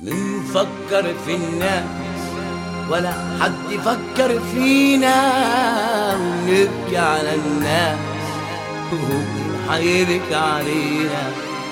منفكر في الناس ولا حد يفكر فينا ونبكي على الناس ومين حيبكي علينا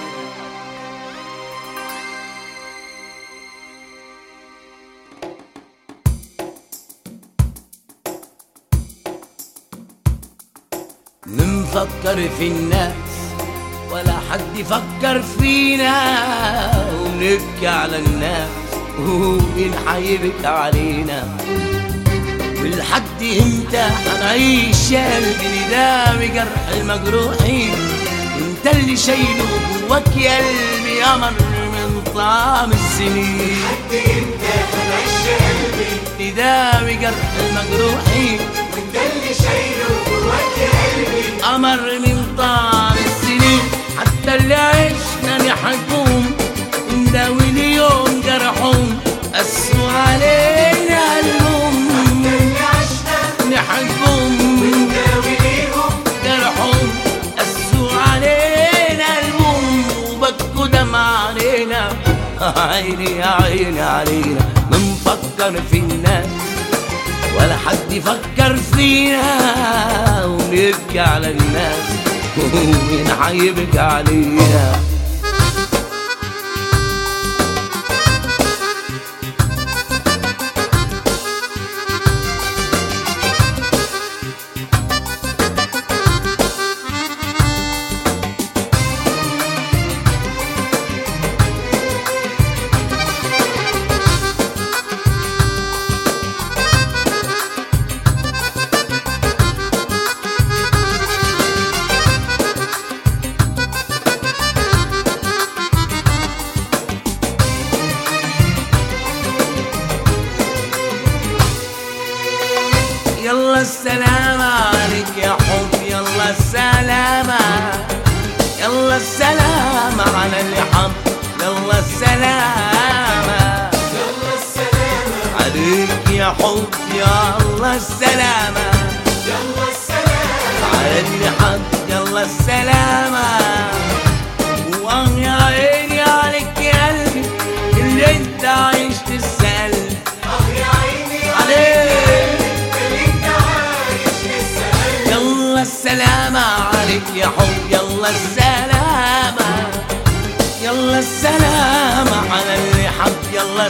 منفكر في الناس ولا حد يفكر فينا ونبكي على الناس ومين حيبكي علينا ولحد امتى حنعيش يا قلبي ده بجرح المجروحين انت اللي شايله جواك يا قلبي قمر من طعم السنين لحد امتى هنعيش يا قلبي ده بجرح المجروحين وانت اللي شايله جواك يا قلبي قمر من طعم السنين حتى اللي عشنا نحكم نداوي اليوم جرحهم قسوا علينا قلبهم اللي عشنا نحكم نداوي ليهم جرحهم قسوا علينا قلبهم وبكوا دمع علينا عيني يا عيني علينا منفكر في الناس ولا حد يفكر فينا ونبكي على الناس ومين حيبكي علينا يلا السلام عليك يا حب يلا السلامة يلا السلام على اللي حب يلا السلامة يلا السلامة عليك يا حب يلا السلامة يلا السلامة على اللي حب يلا السلامة واه يا عيني عليك يا قلبي اللي انت عايش تسأل اه يا عيني عليك اللي انت عايش لسه قلبي يلا السلامة عليك يا حب يلا السلامة يلا السلامة على اللي حب يلا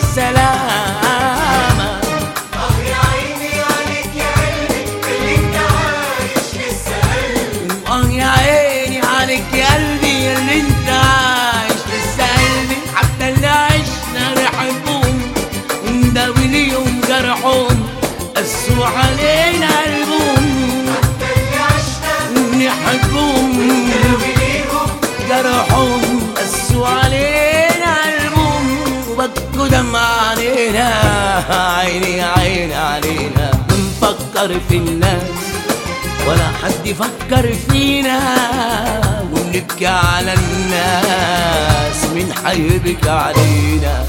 السلامة اه يا عيني عليك يا قلبي اللي انت عايش لسه قلبي واه يا عيني عليك يا قلبي اللي انت عايش لسه قلبي حتى اللي عشنا نحبهم ونداوي ليهم جرحهم قسوا علينا قلبهم حتى اللي عشنا نحبهم نداوي ليهم جرحهم قسوا علينا قلبهم وبكوا دم علينا عيني عيني علينا بنفكر في الناس ولا حد يفكر فينا ونبكي على الناس مين حيبكي علينا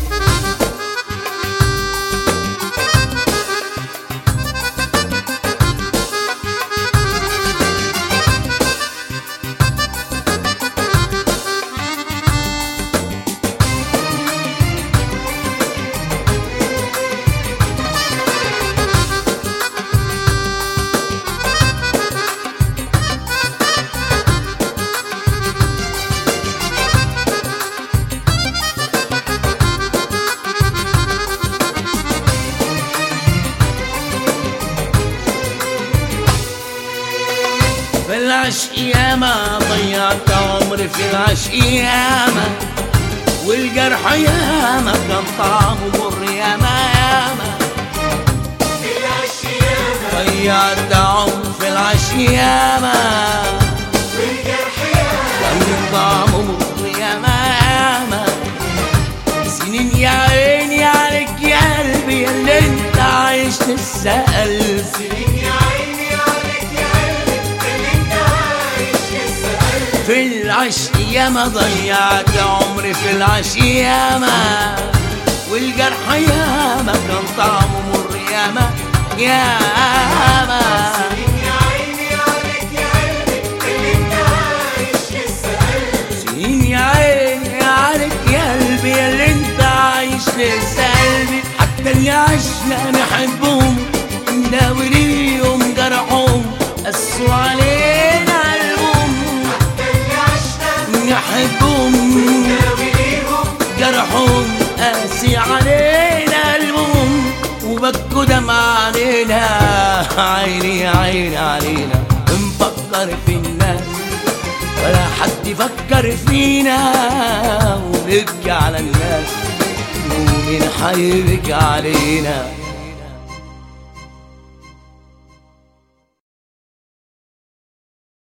في العشق ياما ضيعت عمري في العشق ياما والجرح ياما كان طعمه مر ياما ياما العشيامة ضيعت عمري في العشق ياما والجرح ياما كان طعمه مر ياما ياما سنين يا عيني عليك يا قلبي اللي انت عايش تسأل سنين يا عيني عليك يا قلبي اللي انت عايش لسه قلبي في العشق ياما ضيعت عمري في العشق ياما والجرح ياما كان طعمه مر ياما ياما سنين يا عيني عليك يا قلبي اللي انت عايش لسه قلبي سنين يا عيني عليك يا قلبي اللي انت عايش نحبهم نداوي ليهم جرحهم قسوا علينا قلبهم اللي عشنا نحبهم ناوي ليهم جرحهم قاسي علينا قلبهم وبكوا دمع علينا عيني عيني علينا بنفكر في الناس ولا حد يفكر فينا ونبكي على الناس ومين حيبكي علينا